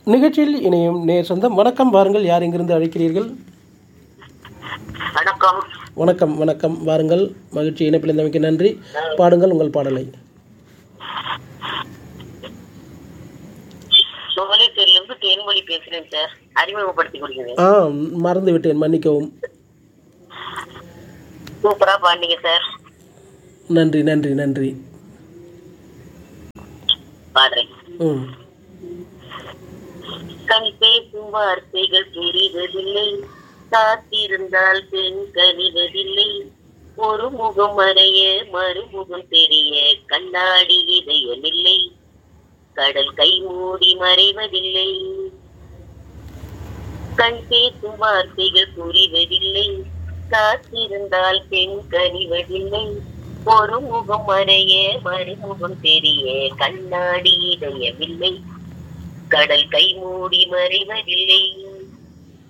நிகழ்ச்சியில் இணையும் நேர் சொந்தம் வணக்கம் வாருங்கள் யார் எங்கிருந்து அழைக்கிறீர்கள் வணக்கம் வணக்கம் வணக்கம் வாருங்கள் மகிழ்ச்சி இணைப்பில் இருந்தமைக்கு நன்றி பாடுங்கள் உங்கள் பாடலை சோலைத்தூர்லேருந்து தேன்மொழி பேசுறேன் சார் அறிமுகப்படுத்தி கொடுக்குறேன் ஆ மறந்து விட்டேன் மன்னிக்கவும் சூப்பரா பாண்டிங்க சார் நன்றி நன்றி நன்றி பாடுறேன் ம் கண் பேசும் வார்த்தைகள் புரிவதில்லை காத்திருந்தால் பெண் கனிவதில்லை ஒரு முகம் மறைய மறுமுகம் தெரிய கண்ணாடி இதயமில்லை கடல் கை மூடி மறைவதில்லை கண் பேசும் வார்த்தைகள் புரிவதில்லை காத்திருந்தால் பெண் கனிவதில்லை ஒரு முகம் மறைய மறுமுகம் தெரிய கண்ணாடி இதயமில்லை கடல் கை மூடி மறைவதில்லை